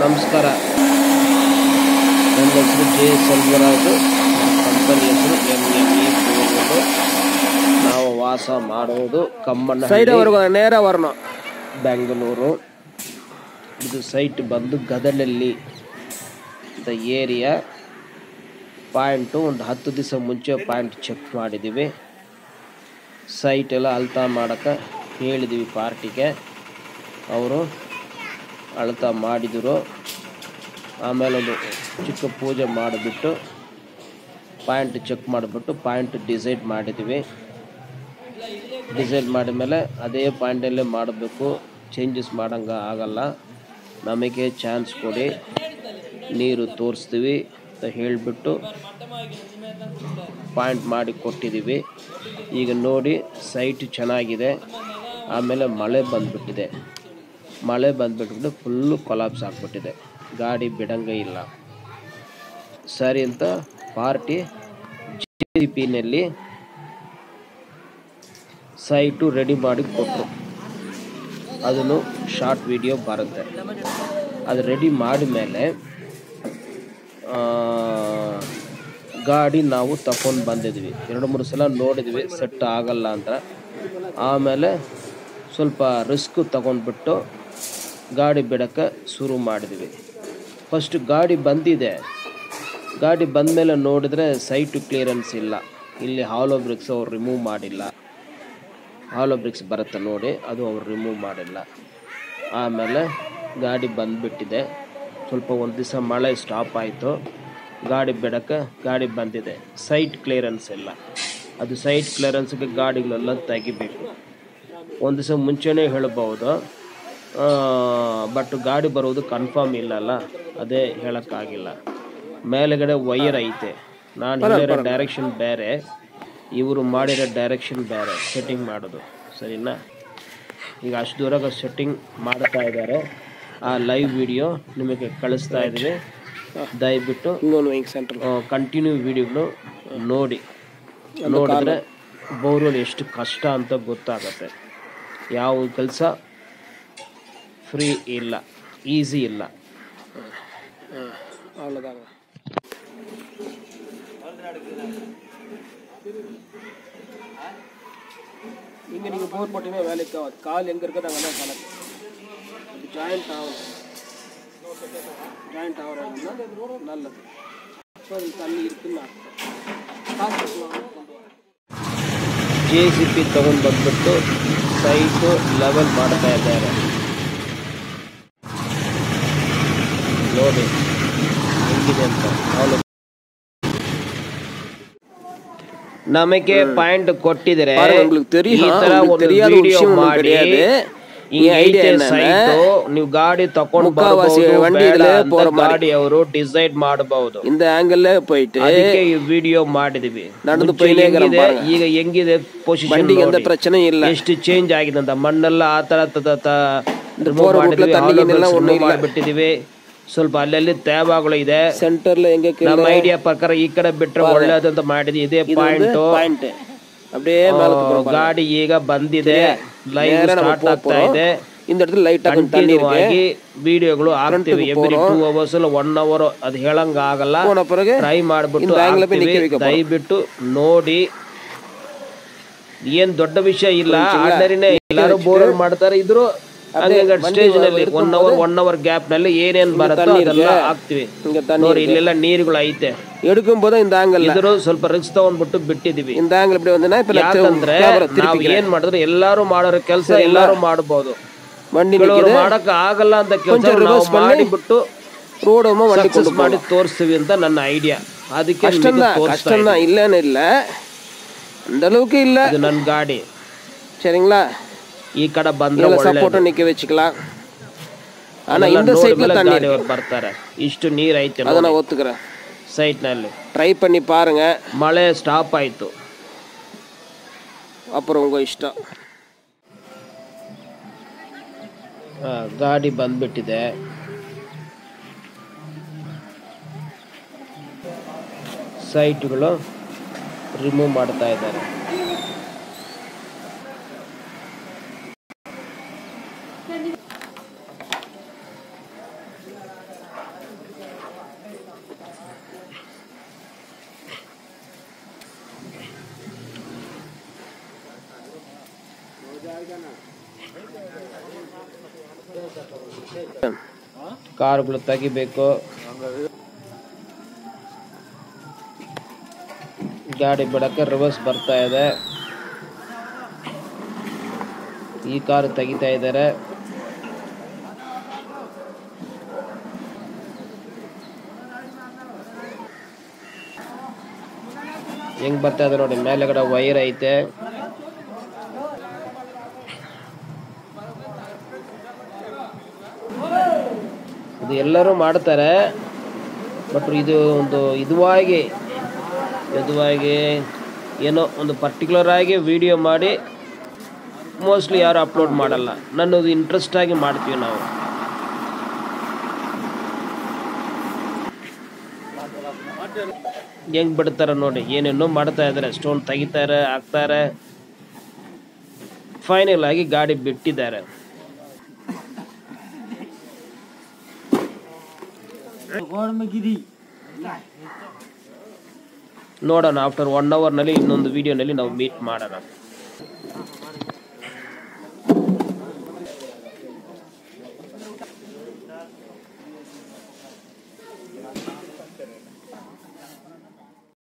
ನಮಸ್ಕಾರ ನನ್ನ ಹೆಸರು ಜೆ ಸೆಲ್ವರಾಜು ಕಂಪನಿ ಹೆಸರು ಎಮ್ ಎಮ್ ಇ ನಾವು ವಾಸ ಮಾಡುವುದು ಕಮ್ಮಣ್ಣ ಸೈಡ್ ನೇರ வரணும் ಬೆಂಗಳೂರು ಇದು ಸೈಟ್ ಬಂದು ಗದಲಲ್ಲಿ ದ ಏರಿಯಾ ಪಾಯಿಂಟು ಒಂದು ಹತ್ತು ದಿವಸ ಮುಂಚೆ ಪಾಯಿಂಟ್ ಚೆಕ್ ಮಾಡಿದ್ದೀವಿ ಸೈಟ್ ಎಲ್ಲ ಅಳ್ತಾ ಮಾಡೋಕ್ಕೆ ಹೇಳಿದ್ದೀವಿ ಪಾರ್ಟಿಗೆ ಅವರು ಅಳ್ತಾ ಮಾಡಿದರು ಆಮೇಲೆ ಒಂದು ಚಿಕ್ಕ ಪೂಜೆ ಮಾಡಿಬಿಟ್ಟು ಪಾಯಿಂಟ್ ಚೆಕ್ ಮಾಡಿಬಿಟ್ಟು ಪಾಯಿಂಟ್ ಡಿಸೈಡ್ ಮಾಡಿದ್ದೀವಿ ಡಿಸೈಡ್ ಮಾಡಿದ್ಮೇಲೆ ಅದೇ ಪಾಯಿಂಟಲ್ಲೇ ಮಾಡಬೇಕು ಚೇಂಜಸ್ ಮಾಡೋಂಗೆ ಆಗಲ್ಲ ನಮಗೆ ಚಾನ್ಸ್ ಕೊಡಿ ನೀರು ತೋರಿಸ್ತೀವಿ ಅಂತ ಹೇಳಿಬಿಟ್ಟು ಪಾಯಿಂಟ್ ಮಾಡಿ ಕೊಟ್ಟಿದ್ದೀವಿ ಈಗ ನೋಡಿ ಸೈಟ್ ಚೆನ್ನಾಗಿದೆ ಆಮೇಲೆ ಮಳೆ ಬಂದುಬಿಟ್ಟಿದೆ ಮಳೆ ಬಂದುಬಿಟ್ಬಿಟ್ಟು ಫುಲ್ಲು ಕೊಲಾಪ್ಸ್ ಆಗಿಬಿಟ್ಟಿದೆ ಗಾಡಿ ಬಿಡಂಗೆ ಇಲ್ಲ ಸರಿ ಅಂತ ಪಾರ್ಟಿ ಜಿ ಪಿನಲ್ಲಿ ಸೈಟು ರೆಡಿ ಮಾಡಿ ಕೊಟ್ಟರು ಅದನ್ನು ಶಾರ್ಟ್ ವಿಡಿಯೋ ಬರುತ್ತೆ ಅದು ರೆಡಿ ಮಾಡಿದ್ಮೇಲೆ ಗಾಡಿ ನಾವು ತಗೊಂಡು ಬಂದಿದ್ವಿ ಎರಡು ಮೂರು ಸಲ ನೋಡಿದ್ವಿ ಸೆಟ್ ಆಗಲ್ಲ ಅಂತ ಆಮೇಲೆ ಸ್ವಲ್ಪ ರಿಸ್ಕ್ ತಗೊಂಡ್ಬಿಟ್ಟು ಗಾಡಿ ಬಿಡೋಕ್ಕೆ ಶುರು ಮಾಡಿದ್ವಿ ಫಸ್ಟ್ ಗಾಡಿ ಬಂದಿದೆ ಗಾಡಿ ಬಂದಮೇಲೆ ನೋಡಿದ್ರೆ ಸೈಟು ಕ್ಲಿಯರೆನ್ಸ್ ಇಲ್ಲ ಇಲ್ಲಿ ಹಾಲೋ ಬ್ರಿಕ್ಸ್ ಅವ್ರು ರಿಮೂವ್ ಮಾಡಿಲ್ಲ ಹಾಲೋ ಬ್ರಿಕ್ಸ್ ಬರುತ್ತೆ ನೋಡಿ ಅದು ಅವ್ರು ರಿಮೂವ್ ಮಾಡಿಲ್ಲ ಆಮೇಲೆ ಗಾಡಿ ಬಂದುಬಿಟ್ಟಿದೆ ಸ್ವಲ್ಪ ಒಂದು ದಿವಸ ಮಳೆ ಸ್ಟಾಪ್ ಆಯಿತು ಗಾಡಿ ಬಿಡಕ್ಕೆ ಗಾಡಿ ಬಂದಿದೆ ಸೈಟ್ ಕ್ಲಿಯರೆನ್ಸ್ ಇಲ್ಲ ಅದು ಸೈಟ್ ಕ್ಲಿಯರೆನ್ಸ್ಗೆ ಗಾಡಿಗಳೆಲ್ಲ ತೆಗಿಬೇಕು ಒಂದು ದಿವಸ ಮುಂಚೆನೇ ಹೇಳ್ಬೋದು ಬಟ್ ಗಾಡಿ ಬರೋದು ಕನ್ಫರ್ಮ್ ಇಲ್ಲಲ್ಲ ಅದೇ ಹೇಳೋಕ್ಕಾಗಿಲ್ಲ ಮೇಲೆಗಡೆ ವೈರ್ ಐತೆ ನಾನು ಹೇಳಿರೋ ಡೈರೆಕ್ಷನ್ ಬೇರೆ ಇವರು ಮಾಡಿರೋ ಡೈರೆಕ್ಷನ್ ಬೇರೆ ಸೆಟ್ಟಿಂಗ್ ಮಾಡೋದು ಸರಿನಾ ಈಗ ಅಷ್ಟು ದೂರಾಗ ಸೆಟ್ಟಿಂಗ್ ಮಾಡ್ತಾ ಇದ್ದಾರೆ ಆ ಲೈವ್ ವಿಡಿಯೋ ನಿಮಗೆ ಕಳಿಸ್ತಾ ಇದ್ದೀವಿ ದಯವಿಟ್ಟು இன்னொன்று வைங்க சென்டர் ಕಂಟಿನ್ಯೂ ವಿಡಿಯೋಗಳು ನೋಡಿ ನೋಡಿದ್ರೆ ಬೋರ್ವೆಲ್ ಎಷ್ಟು ಕಷ್ಟ ಅಂತ ಗೊತ್ತಾಗತ್ತೆ ಯಾವ ಕೆಲಸ ಫ್ರೀ ಇಲ್ಲ ಈಸಿ ಇಲ್ಲ அவ்வளோதாங்க இங்கே நீங்கள் போர் போட்டீங்கன்னா வேலைக்கு ஆகாது கால் எங்கே இருக்குது அங்கே தான் கலக்கு அது ஜாயிண்ட் ஆகும் ஜாயிண்ட் ஆகிறதுனா நல்லது ஸோ அது தண்ணி இருக்குன்னு அர்த்தம் காசு கொண்டு வர ಜೆ ಸಿ ಪಿ ತಗೊಂಡು ಬಂದ್ಬಿಟ್ಟು ಸೈಟು ಲೆವೆಲ್ ಮಾಡ್ತಾ ಇದ್ದಾರೆ ನೋಡಿ ಹೆಂಗಿದೆ ಅಂತ ಅವನು ನಮಗೆ ಪಾಯಿಂಟ್ ಕೊಟ್ಟಿದ್ರೆ பாருங்க, உங்களுக்கு தெரியும். ಈ ತರ உங்களுக்கு ಒಂದು தெரியாத ஒரு ವಿಡಿಯೋ விஷயம் ஒண்ணும் ಮಾಡಿ கிடையாது. ಈ என் idea ಐತೆ என்னன்னா, ಸೈಟು ನೀವು ಗಾಡಿ ತಗೊಂಡು ಮುಖವಾಸಿ வண்டி இதுல போற மாதிரி. ಗಾಡಿ ಅವರು ಡಿಸೈಡ್ ಮಾಡಬಹುದು இந்த ஆங்கிளில் போயிட்டு ಅದಕ್ಕೆ ಈ ವಿಡಿಯೋ ಮಾಡಿದ್ವಿ நடந்து ಮುಂಚೆ போயினே இருக்கிறோம் ಹೆಂಗಿದೆ, பாருங்க. ಈಗ ಹೆಂಗಿದೆ ಪೊಸಿಷನ್ வண்டிக்கு எந்த பிரச்சனையும் இல்லை ಎಷ್ಟು ಚೇಂಜ್ ಆಗಿದೆ ಅಂತ ಮಣ್ಣೆಲ್ಲ ಆ ತರ ತ- ತ- ತ- remove போற route ல ಮಾಡಿದ್ವಿ, தண்ணி hollow ಗಿಣ್ಣೆಲ್ಲ bricks ஒண்ணும் remove ಮಾಡ್ಬಿಟ್ಟಿದೀವಿ ಸ್ವಲ್ಪ ಅಲ್ಲಲ್ಲಿ ತೇವಾಗಳು ಇದೆ சென்டரில் எங்கே ನಮ್ಮ ಐಡಿಯಾ ಪ್ರಕಾರ ಈ ಕಡೆ ಬಿಟ್ರೆ ಒಳ್ಳೇದಂತ ಮಾಡಿದ್ವಿ ಇದೇ ಪಾಯಿಂಟ್ பாயிண்ட் அப்படியே மேலே ಗಾಡಿ ಈಗ ಬಂದಿದೆ ಲೈವ್ நேரா நம்ம ಸ್ಟಾರ್ಟ್ போக ಆಗ್ತಾ போறோம். ಇದೆ இந்த இடத்துல லைட்டாக கொஞ்சம் தண்ணி ಕಂಟಿನ್ಯೂ இருக்கு ಆಗಿ ವಿಡಿಯೋಗಳು ಆಗ್ತಿವಿ ಎವ್ರಿ ಟೂ ಅವರ್ಸ್ ಇಲ್ಲ ಒನ್ ಅವರ್ ಅದು ಹೇಳಂಗ ಆಗಲ್ಲ போன பிறகு ಟ್ರೈ ಮಾಡ್ಬಿಟ್ಟು இந்த angle போய் ಹಾಕ್ತೀವಿ. ನಿಕ್ಕೆ வைக்க போறோம். ದಯವಿಟ್ಟು ನೋಡಿ ಏನ್ ದೊಡ್ಡ ವಿಷಯ ಇಲ್ಲ ಆರ್ಡಿನರಿನೇ ಎಲ್ಲರೂ ಬೋರ್ ಮಾಡ್ತಾರೆ ಇದ್ರು ಹಂಗೆ ಸ್ಟೇಜ್ ನಲ್ಲಿ one hour one hour gap ನಲ್ಲಿ ಏನೇನ್ ಬರುತ್ತೋ ಅದೆಲ್ಲ ಹಾಕ್ತಿವಿ இங்கே தண்ணி ನೋಡಿ ಇಲ್ಲೆಲ್ಲ ನೀರುಗಳು ಐತೆ எடுக்கும் போது இந்த ஆங்கிள் ಇದ್ರು ಸ್ವಲ್ಪ ರಿಸ್ಕ್ ತಗೊಂಡ್ಬಿಟ್ಟು ಬಿಟ್ಟಿದೀವಿ இந்த ஆங்கிள் இப்படி வந்ததுன்னா இப்போ ಯಾಕಂದ್ರೆ ನಾವ್ ಏನ್ ಮಾಡಿದ್ರೆ ಎಲ್ಲಾರು ಮಾಡೋರ ಕೆಲಸ ಎಲ್ಲಾರು ಮಾಡಬಹುದು வண்டி ಕೆಲವರು ಮಾಡಕ್ ಆಗಲ್ಲ ಅಂತ ಕೆಲಸ ನಾವು ಮಾಡಿಬಿಟ್ಟು ரோடுமா வண்டி கொண்டு ಸಕ್ಸಸ್ ಮಾಡಿ ತೋರಿಸ್ತೀವಿ ಅಂತ ನನ್ನ ಐಡಿಯಾ ಅದಕ್ಕೆ ನಿಮಗೆ கஷ்டம்தான் ತೋರಿಸ್ತಾ கஷ்டம்தான் இல்லைன்னு இல்லை அந்த அளவுக்கு இல்லை ಇದು ನನ್ನ ಗಾಡಿ சரிங்களா ಈ ಕಡೆ ಬಂದ್ರೆ இதில் ಒಳ್ಳೆ சப்போர்ட்டும் நிற்க வச்சுக்கலாம் ஆனா இந்த சைட்ல தண்ணி ಗಾಡಿ ಅವ್ರು ಬರ್ತಾರೆ ಇಷ್ಟು ನೀರ್ ಐತೆ அதை நான் ஒத்துக்கிறேன் ಸೈಟ್ ನಲ್ಲಿ ட்ரை பண்ணி பாருங்க ಮಳೆ ಸ್ಟಾಪ್ ಆಯ್ತು அப்புறம் உங்க இஷ்டம் ಆ, ಗಾಡಿ ಬಂದ್ಬಿಟ್ಟಿದೆ ಸೈಟ್ಗಳು ರಿಮೂವ್ ಮಾಡ್ತಾ ಇದ್ದಾರೆ ಕಾರುಗಳು ತೆಗಿಬೇಕು ಗಾಡಿ ಬಿಡಕ್ಕೆ ರಿವರ್ಸ್ ಬರ್ತಾ ಇದೆ ಈ ಕಾರು ತೆಗಿತಾ ಇದ್ದಾರೆ ಹೆಂಗ್ ಬರ್ತಾ ಇದೆ ನೋಡಿ ಮೇಲೆಗಡೆ ವೈರ್ ಐತೆ ಇದು ಎಲ್ಲರೂ ಮಾಡ್ತಾರೆ ಬಟ್ ಇದು ಒಂದು ಇದುವಾಗಿ ಇದುವಾಗಿ ಏನೋ ಒಂದು ಪರ್ಟಿಕ್ಯುಲರ್ ಆಗಿ ವಿಡಿಯೋ ಮಾಡಿ ಮೋಸ್ಟ್ಲಿ ಯಾರು ಅಪ್ಲೋಡ್ ಮಾಡಲ್ಲ ನನ್ನದು ಇಂಟ್ರೆಸ್ಟ್ ಆಗಿ ಮಾಡ್ತೀವಿ ನಾವು ಹೆಂಗ್ ಬಿಡ್ತಾರೆ ನೋಡಿ ಏನೇನೋ ಮಾಡ್ತಾ ಇದ್ದಾರೆ ಸ್ಟೋನ್ ತೆಗಿತಾರೆ ಹಾಕ್ತಾರೆ ಫೈನಲ್ ಆಗಿ ಗಾಡಿ ಬಿಟ್ಟಿದ್ದಾರೆ ನೋಡೋಣ ಆಫ್ಟರ್ ಒನ್ ಅವರ್ನಲ್ಲಿ ಇನ್ನೊಂದು ವಿಡಿಯೋನಲ್ಲಿ ನಾವು ಮೀಟ್ ಮಾಡೋಣ